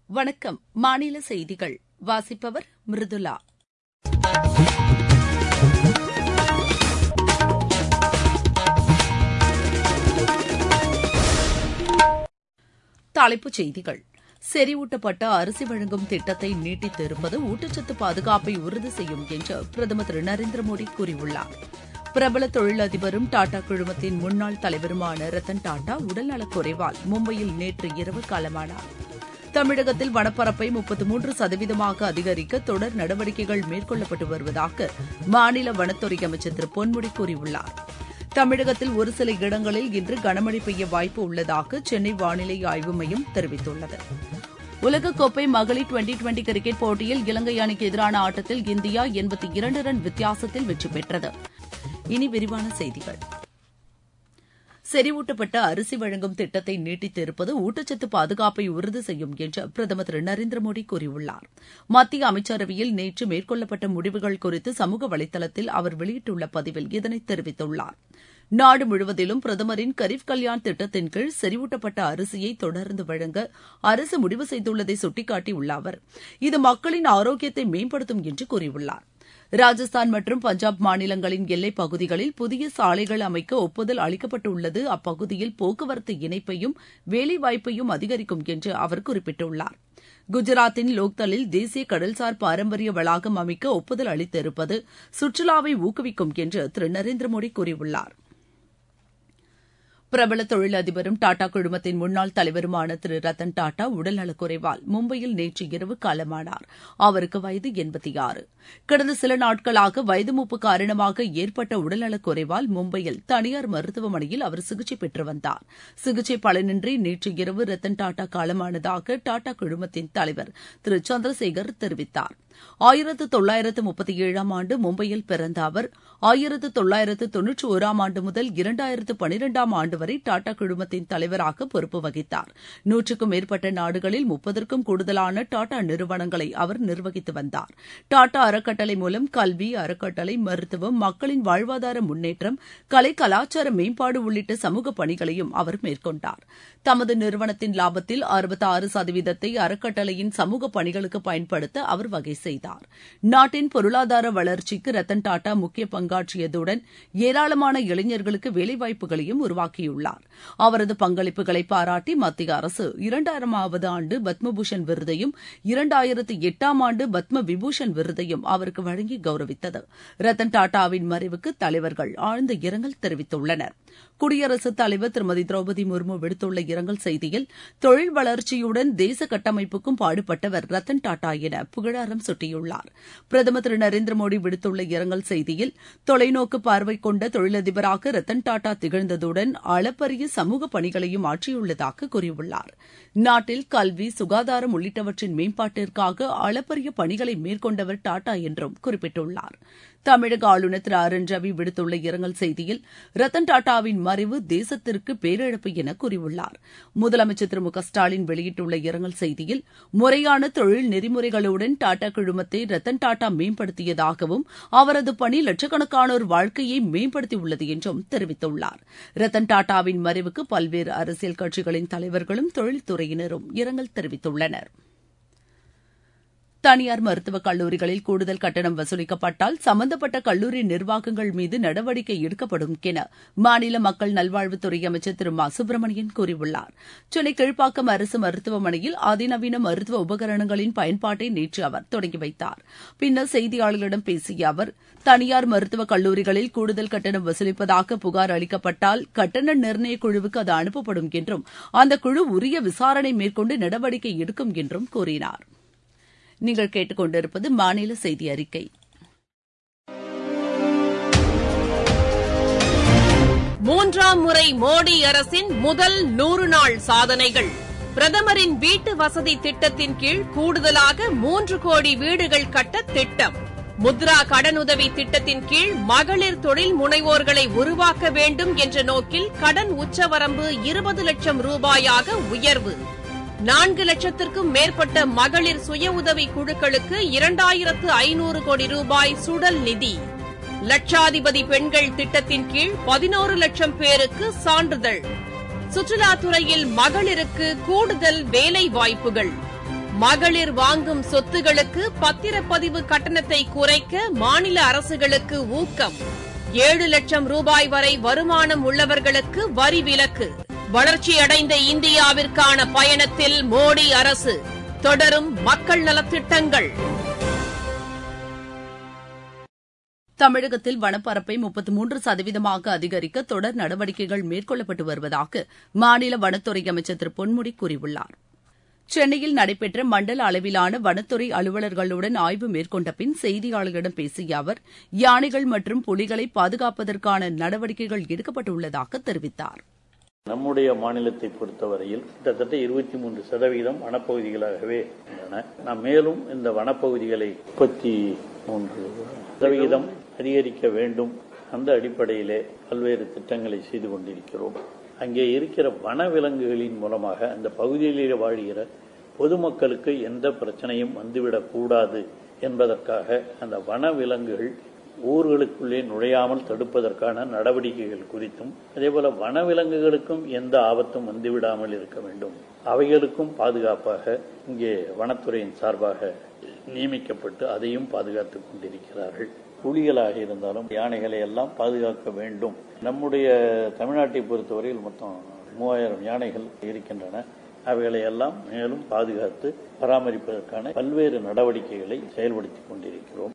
வணக்கம் மாநில செய்திகள் வாசிப்பவர் மிருதுளா தலைப்புச் செய்திகள் செறிவூட்டப்பட்ட அரிசி வழங்கும் திட்டத்தை நீட்டித்திருப்பது ஊட்டச்சத்து பாதுகாப்பை உறுதி செய்யும் என்று பிரதமர் திரு நரேந்திர மோடி கூறியுள்ளார் பிரபல தொழிலதிபரும் டாடா குழுமத்தின் முன்னாள் தலைவருமான ரத்தன் டாடா உடல்நலக் குறைவால் மும்பையில் நேற்று இரவு காலமானார் தமிழகத்தில் வனப்பரப்பை முப்பத்து மூன்று சதவீதமாக அதிகரிக்க தொடர் நடவடிக்கைகள் மேற்கொள்ளப்பட்டு வருவதாக மாநில வனத்துறை அமைச்சர் திரு பொன்முடி கூறியுள்ளார் தமிழகத்தில் ஒரு சில இடங்களில் இன்று கனமழை பெய்ய வாய்ப்பு உள்ளதாக சென்னை வானிலை ஆய்வு மையம் தெரிவித்துள்ளது உலகக்கோப்பை மகளிர் டுவெண்டி டுவெண்டி கிரிக்கெட் போட்டியில் இலங்கை அணிக்கு எதிரான ஆட்டத்தில் இந்தியா எண்பத்தி இரண்டு ரன் வித்தியாசத்தில் வெற்றி பெற்றது இனி விரிவான செய்திகள் செறிவூட்டப்பட்ட அரிசி வழங்கும் திட்டத்தை நீட்டித்திருப்பது ஊட்டச்சத்து பாதுகாப்பை உறுதி செய்யும் என்று பிரதமர் திரு நரேந்திர மோடி கூறியுள்ளார் மத்திய அமைச்சரவையில் நேற்று மேற்கொள்ளப்பட்ட முடிவுகள் குறித்து சமூக வலைதளத்தில் அவர் வெளியிட்டுள்ள பதிவில் இதனை தெரிவித்துள்ளார் நாடு முழுவதிலும் பிரதமரின் கரீப் கல்யாண் திட்டத்தின் கீழ் செறிவூட்டப்பட்ட அரிசியை தொடர்ந்து வழங்க அரசு முடிவு செய்துள்ளதை சுட்டிக்காட்டியுள்ள அவர் இது மக்களின் ஆரோக்கியத்தை மேம்படுத்தும் என்று கூறியுள்ளார் ராஜஸ்தான் மற்றும் பஞ்சாப் மாநிலங்களின் எல்லைப் பகுதிகளில் புதிய சாலைகள் அமைக்க ஒப்புதல் அளிக்கப்பட்டுள்ளது அப்பகுதியில் போக்குவரத்து இணைப்பையும் வேலைவாய்ப்பையும் அதிகரிக்கும் என்று அவர் குறிப்பிட்டுள்ளார் குஜராத்தின் லோக்தலில் தேசிய கடல்சார் பாரம்பரிய வளாகம் அமைக்க ஒப்புதல் அளித்திருப்பது சுற்றுலாவை ஊக்குவிக்கும் என்று திரு நரேந்திர மோடி கூறியுள்ளார் பிரபல தொழிலதிபரும் டாடா குழுமத்தின் முன்னாள் தலைவருமான திரு ரத்தன் டாடா உடல்நலக்குறைவால் மும்பையில் நேற்று இரவு காலமானார் அவருக்கு வயது எண்பத்தி ஆறு கடந்த சில நாட்களாக வயது மூப்பு காரணமாக ஏற்பட்ட உடல்நலக்குறைவால் மும்பையில் தனியார் மருத்துவமனையில் அவர் சிகிச்சை பெற்று வந்தார் சிகிச்சை பலனின்றி நேற்று இரவு ரத்தன் டாடா காலமானதாக டாடா குழுமத்தின் தலைவர் திரு சந்திரசேகர் தெரிவித்தார் ஆயிரத்து தொள்ளாயிரத்து முப்பத்தி ஏழாம் ஆண்டு மும்பையில் பிறந்த அவர் ஆயிரத்து தொள்ளாயிரத்து தொன்னூற்றி ஒராம் ஆண்டு முதல் இரண்டாயிரத்து பனிரெண்டாம் ஆண்டு வரை டாடா குழுமத்தின் தலைவராக பொறுப்பு வகித்தார் நூற்றுக்கும் மேற்பட்ட நாடுகளில் முப்பதற்கும் கூடுதலான டாடா நிறுவனங்களை அவர் நிர்வகித்து வந்தார் டாடா அறக்கட்டளை மூலம் கல்வி அறக்கட்டளை மருத்துவம் மக்களின் வாழ்வாதார முன்னேற்றம் கலை கலாச்சார மேம்பாடு உள்ளிட்ட சமூக பணிகளையும் அவர் மேற்கொண்டார் தமது நிறுவனத்தின் லாபத்தில் அறுபத்தாறு சதவீதத்தை அறக்கட்டளையின் சமூக பணிகளுக்கு பயன்படுத்த அவர் வகை செய்தார் நாட்டின் பொருளாதார வளர்ச்சிக்கு ரத்தன் டாடா முக்கிய பங்காற்றியதுடன் ஏராளமான இளைஞர்களுக்கு வேலைவாய்ப்புகளையும் உருவாக்கியுள்ளார் அவரது பங்களிப்புகளை பாராட்டி மத்திய அரசு இரண்டாயிரமாவது ஆண்டு பத்மபூஷன் விருதையும் இரண்டாயிரத்து எட்டாம் ஆண்டு பத்ம விபூஷன் விருதையும் அவருக்கு வழங்கி கௌரவித்தது ரத்தன் டாடாவின் மறைவுக்கு தலைவர்கள் ஆழ்ந்த இரங்கல் தெரிவித்துள்ளனர் குடியரசுத் தலைவர் திருமதி திரௌபதி முர்மு விடுத்துள்ள இரங்கல் செய்தியில் தொழில் வளர்ச்சியுடன் தேச கட்டமைப்புக்கும் பாடுபட்டவர் ரத்தன் டாடா என புகழாரம் சுட்டியுள்ளார் பிரதமர் திரு நரேந்திர மோடி விடுத்துள்ள இரங்கல் செய்தியில் தொலைநோக்கு பார்வை கொண்ட தொழிலதிபராக ரத்தன் டாடா திகழ்ந்ததுடன் அளப்பரிய சமூக பணிகளையும் ஆற்றியுள்ளதாக கூறியுள்ளார் நாட்டில் கல்வி சுகாதாரம் உள்ளிட்டவற்றின் மேம்பாட்டிற்காக அளப்பரிய பணிகளை மேற்கொண்டவர் டாடா என்றும் குறிப்பிட்டுள்ளார் தமிழக ஆளுநர் திரு ஆர் என் ரவி விடுத்துள்ள இரங்கல் செய்தியில் ரத்தன் டாடாவின் மறைவு தேசத்திற்கு பேரிழப்பு என கூறியுள்ளார் முதலமைச்சர் திரு மு க ஸ்டாலின் வெளியிட்டுள்ள இரங்கல் செய்தியில் முறையான தொழில் நெறிமுறைகளுடன் டாடா குழுமத்தை ரத்தன் டாடா மேம்படுத்தியதாகவும் அவரது பணி லட்சக்கணக்கானோர் வாழ்க்கையை மேம்படுத்தியுள்ளது என்றும் தெரிவித்துள்ளார் ரத்தன் டாடாவின் மறைவுக்கு பல்வேறு அரசியல் கட்சிகளின் தலைவர்களும் தொழில்துறையினரும் இரங்கல் தெரிவித்துள்ளனா் தனியார் மருத்துவக் கல்லூரிகளில் கூடுதல் கட்டணம் வசூலிக்கப்பட்டால் சம்பந்தப்பட்ட கல்லூரி நிர்வாகங்கள் மீது நடவடிக்கை எடுக்கப்படும் என மாநில மக்கள் நல்வாழ்வுத்துறை அமைச்சர் திரு மா சுப்பிரமணியன் கூறியுள்ளார் சென்னை கீழ்ப்பாக்கம் அரசு மருத்துவமனையில் அதிநவீன மருத்துவ உபகரணங்களின் பயன்பாட்டை நேற்று அவர் தொடங்கி வைத்தார் பின்னர் செய்தியாளர்களிடம் பேசிய அவர் தனியார் மருத்துவக் கல்லூரிகளில் கூடுதல் கட்டணம் வசூலிப்பதாக புகார் அளிக்கப்பட்டால் கட்டண நிர்ணய குழுவுக்கு அது அனுப்பப்படும் என்றும் அந்த குழு உரிய விசாரணை மேற்கொண்டு நடவடிக்கை எடுக்கும் என்றும் கூறினார் நீங்கள் கேட்டுக்கொண்டிருப்பது மாநில செய்தி அறிக்கை மூன்றாம் முறை மோடி அரசின் முதல் நூறு நாள் சாதனைகள் பிரதமரின் வீட்டு வசதி திட்டத்தின் கீழ் கூடுதலாக மூன்று கோடி வீடுகள் கட்ட திட்டம் முத்ரா கடனுதவி திட்டத்தின் கீழ் மகளிர் தொழில் முனைவோர்களை உருவாக்க வேண்டும் என்ற நோக்கில் கடன் உச்சவரம்பு இருபது லட்சம் ரூபாயாக உயர்வு நான்கு லட்சத்திற்கும் மேற்பட்ட மகளிர் சுய உதவி குழுக்களுக்கு இரண்டாயிரத்து ஐநூறு கோடி ரூபாய் சுடல் நிதி லட்சாதிபதி பெண்கள் திட்டத்தின் கீழ் பதினோரு லட்சம் பேருக்கு சான்றிதழ் சுற்றுலாத்துறையில் மகளிருக்கு கூடுதல் வேலை வாய்ப்புகள் மகளிர் வாங்கும் சொத்துகளுக்கு பத்திரப்பதிவு கட்டணத்தை குறைக்க மாநில அரசுகளுக்கு ஊக்கம் ஏழு லட்சம் ரூபாய் வரை வருமானம் உள்ளவர்களுக்கு வரி விலக்கு வளர்ச்சியடைந்த இந்தியாவிற்கான பயணத்தில் மோடி அரசு தொடரும் மக்கள் நலத்திட்டங்கள் தமிழகத்தில் வனப்பரப்பை முப்பத்து மூன்று சதவீதமாக அதிகரிக்க தொடர் நடவடிக்கைகள் மேற்கொள்ளப்பட்டு வருவதாக மாநில வனத்துறை அமைச்சர் திரு பொன்முடி கூறியுள்ளார் சென்னையில் நடைபெற்ற மண்டல அளவிலான வனத்துறை அலுவலர்களுடன் ஆய்வு மேற்கொண்ட பின் செய்தியாளர்களிடம் பேசிய அவர் யானைகள் மற்றும் புலிகளை பாதுகாப்பதற்கான நடவடிக்கைகள் எடுக்கப்பட்டுள்ளதாக தெரிவித்தார் நம்முடைய மாநிலத்தை பொறுத்தவரையில் கிட்டத்தட்ட இருபத்தி மூன்று சதவீதம் வனப்பகுதிகளாகவே உள்ளன நாம் மேலும் இந்த வனப்பகுதிகளை முப்பத்தி மூன்று சதவிகிதம் அதிகரிக்க வேண்டும் அந்த அடிப்படையிலே பல்வேறு திட்டங்களை செய்து கொண்டிருக்கிறோம் அங்கே இருக்கிற வனவிலங்குகளின் மூலமாக அந்த பகுதியிலே வாழ்கிற பொதுமக்களுக்கு எந்த பிரச்சனையும் வந்துவிடக் கூடாது என்பதற்காக அந்த வனவிலங்குகள் ஊர்களுக்குள்ளே நுழையாமல் தடுப்பதற்கான நடவடிக்கைகள் குறித்தும் அதேபோல வனவிலங்குகளுக்கும் எந்த ஆபத்தும் வந்துவிடாமல் இருக்க வேண்டும் அவைகளுக்கும் பாதுகாப்பாக இங்கே வனத்துறையின் சார்பாக நியமிக்கப்பட்டு அதையும் பாதுகாத்துக் கொண்டிருக்கிறார்கள் புலிகளாக இருந்தாலும் யானைகளை எல்லாம் பாதுகாக்க வேண்டும் நம்முடைய தமிழ்நாட்டை பொறுத்தவரையில் மொத்தம் மூவாயிரம் யானைகள் இருக்கின்றன அவைகளை எல்லாம் மேலும் பாதுகாத்து பராமரிப்பதற்கான பல்வேறு நடவடிக்கைகளை செயல்படுத்திக் கொண்டிருக்கிறோம்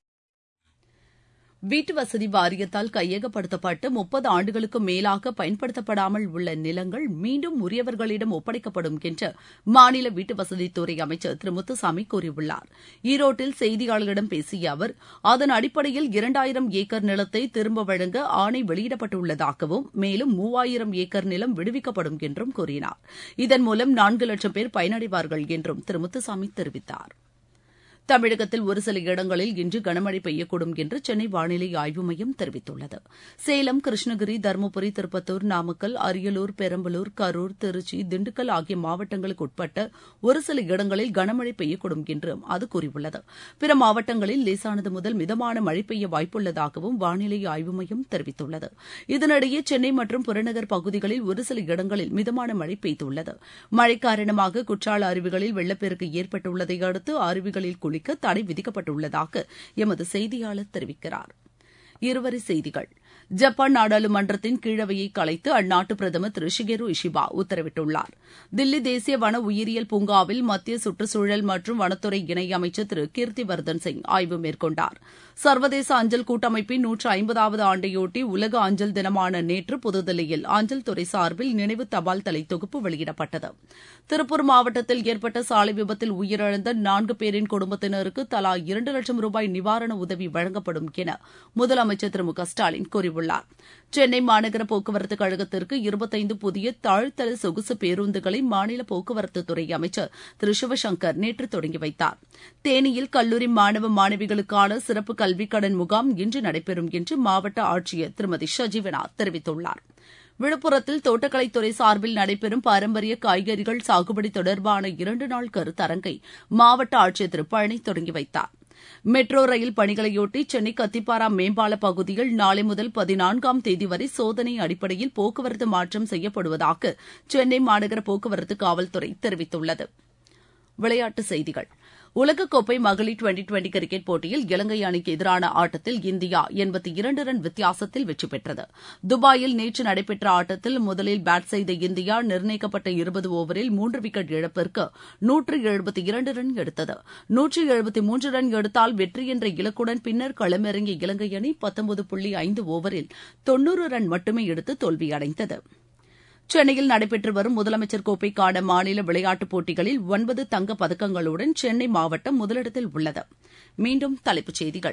வீட்டு வசதி வாரியத்தால் கையகப்படுத்தப்பட்டு முப்பது ஆண்டுகளுக்கும் மேலாக பயன்படுத்தப்படாமல் உள்ள நிலங்கள் மீண்டும் உரியவர்களிடம் ஒப்படைக்கப்படும் என்று மாநில வீட்டு வசதித்துறை அமைச்சர் திரு முத்துசாமி கூறியுள்ளார் ஈரோட்டில் செய்தியாளர்களிடம் பேசிய அவர் அதன் அடிப்படையில் இரண்டாயிரம் ஏக்கர் நிலத்தை திரும்ப வழங்க ஆணை வெளியிடப்பட்டுள்ளதாகவும் மேலும் மூவாயிரம் ஏக்கர் நிலம் விடுவிக்கப்படும் என்றும் கூறினார் இதன் மூலம் நான்கு லட்சம் பேர் பயனடைவார்கள் என்றும் திரு முத்துசாமி தெரிவித்தார் தமிழகத்தில் ஒரு சில இடங்களில் இன்று கனமழை பெய்யக்கூடும் என்று சென்னை வானிலை ஆய்வு மையம் தெரிவித்துள்ளது சேலம் கிருஷ்ணகிரி தருமபுரி திருப்பத்தூர் நாமக்கல் அரியலூர் பெரம்பலூர் கரூர் திருச்சி திண்டுக்கல் ஆகிய மாவட்டங்களுக்கு உட்பட்ட ஒரு சில இடங்களில் கனமழை பெய்யக்கூடும் என்றும் அது கூறியுள்ளது பிற மாவட்டங்களில் லேசானது முதல் மிதமான மழை பெய்ய வாய்ப்புள்ளதாகவும் வானிலை ஆய்வு மையம் தெரிவித்துள்ளது இதனிடையே சென்னை மற்றும் புறநகர் பகுதிகளில் ஒரு சில இடங்களில் மிதமான மழை பெய்துள்ளது மழை காரணமாக குற்றால அருவிகளில் வெள்ளப்பெருக்கு ஏற்பட்டுள்ளதை அடுத்து அருவிகளில் குளிக்க தடை விதிக்கப்பட்டுள்ளதாக எமது செய்தியாளர் தெரிவிக்கிறார் இருவரி செய்திகள் ஜப்பான் நாடாளுமன்றத்தின் கீழவையை கலைத்து அந்நாட்டு பிரதமர் திரு ஷிகேரு இஷிபா உத்தரவிட்டுள்ளார் தில்லி தேசிய வன உயிரியல் பூங்காவில் மத்திய சுற்றுச்சூழல் மற்றும் வனத்துறை இணையமைச்சர் திரு கீர்த்திவர்தன் சிங் ஆய்வு மேற்கொண்டார் சர்வதேச அஞ்சல் கூட்டமைப்பின் நூற்று ஐம்பதாவது ஆண்டையொட்டி உலக அஞ்சல் தினமான நேற்று புதுதில்லியில் அஞ்சல் துறை சார்பில் நினைவு தபால் தலை தொகுப்பு வெளியிடப்பட்டது திருப்பூர் மாவட்டத்தில் ஏற்பட்ட சாலை விபத்தில் உயிரிழந்த நான்கு பேரின் குடும்பத்தினருக்கு தலா இரண்டு லட்சம் ரூபாய் நிவாரண உதவி வழங்கப்படும் என முதலமைச்சர் திரு மு க ஸ்டாலின் கூறியுள்ளார் சென்னை மாநகர போக்குவரத்து கழகத்திற்கு இருபத்தைந்து புதிய தாழ்த்தள சொகுசு பேருந்துகளை மாநில போக்குவரத்துத்துறை அமைச்சர் திரு சிவசங்கர் நேற்று தொடங்கி வைத்தார் தேனியில் கல்லூரி மாணவ மாணவிகளுக்கான சிறப்பு கல்விக் கடன் முகாம் இன்று நடைபெறும் என்று மாவட்ட ஆட்சியர் திருமதி ஷஜிவனா தெரிவித்துள்ளார் விழுப்புரத்தில் தோட்டக்கலைத்துறை சார்பில் நடைபெறும் பாரம்பரிய காய்கறிகள் சாகுபடி தொடர்பான இரண்டு நாள் கருத்தரங்கை மாவட்ட ஆட்சியர் திரு பழனி தொடங்கி வைத்தார் மெட்ரோ ரயில் பணிகளையொட்டி சென்னை கத்திப்பாரா மேம்பால பகுதியில் நாளை முதல் பதினான்காம் தேதி வரை சோதனை அடிப்படையில் போக்குவரத்து மாற்றம் செய்யப்படுவதாக சென்னை மாநகர போக்குவரத்து காவல்துறை தெரிவித்துள்ளது விளையாட்டுச் செய்திகள் உலகக்கோப்பை மகளிர் டுவெண்டி டுவெண்டி கிரிக்கெட் போட்டியில் இலங்கை அணிக்கு எதிரான ஆட்டத்தில் இந்தியா எண்பத்தி இரண்டு ரன் வித்தியாசத்தில் வெற்றி பெற்றது துபாயில் நேற்று நடைபெற்ற ஆட்டத்தில் முதலில் பேட் செய்த இந்தியா நிர்ணயிக்கப்பட்ட இருபது ஓவரில் மூன்று விக்கெட் இழப்பிற்கு நூற்று எழுபத்தி இரண்டு ரன் எடுத்தது நூற்று எழுபத்தி மூன்று ரன் எடுத்தால் வெற்றி என்ற இலக்குடன் பின்னர் களமிறங்கிய இலங்கை அணி பத்தொன்பது புள்ளி ஐந்து ஓவரில் தொன்னூறு ரன் மட்டுமே எடுத்து தோல்வியடைந்தது சென்னையில் நடைபெற்று வரும் முதலமைச்சர் கோப்பைக்கான மாநில விளையாட்டுப் போட்டிகளில் ஒன்பது தங்கப் பதக்கங்களுடன் சென்னை மாவட்டம் முதலிடத்தில் உள்ளது மீண்டும் தலைப்புச் செய்திகள்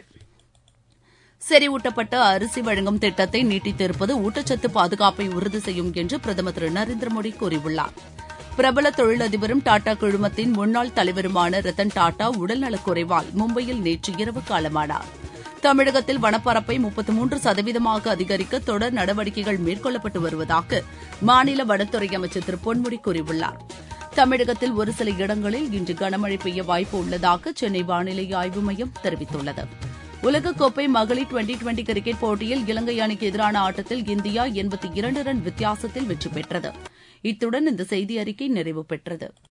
செறிவூட்டப்பட்ட அரிசி வழங்கும் திட்டத்தை நீட்டித்திருப்பது ஊட்டச்சத்து பாதுகாப்பை உறுதி செய்யும் என்று பிரதமர் திரு நரேந்திர மோடி கூறியுள்ளார் பிரபல தொழிலதிபரும் டாடா குழுமத்தின் முன்னாள் தலைவருமான ரத்தன் டாடா உடல்நலக்குறைவால் மும்பையில் நேற்று இரவு காலமானார் தமிழகத்தில் வனப்பரப்பை முப்பத்தி மூன்று சதவீதமாக அதிகரிக்க தொடர் நடவடிக்கைகள் மேற்கொள்ளப்பட்டு வருவதாக மாநில வனத்துறை அமைச்சர் திரு பொன்முடி கூறியுள்ளார் தமிழகத்தில் ஒரு சில இடங்களில் இன்று கனமழை பெய்ய வாய்ப்பு உள்ளதாக சென்னை வானிலை ஆய்வு மையம் தெரிவித்துள்ளது உலகக்கோப்பை மகளிர் டுவெண்டி டுவெண்டி கிரிக்கெட் போட்டியில் இலங்கை அணிக்கு எதிரான ஆட்டத்தில் இந்தியா எண்பத்தி இரண்டு ரன் வித்தியாசத்தில் வெற்றி பெற்றது இத்துடன் இந்த செய்தி அறிக்கை நிறைவு பெற்றது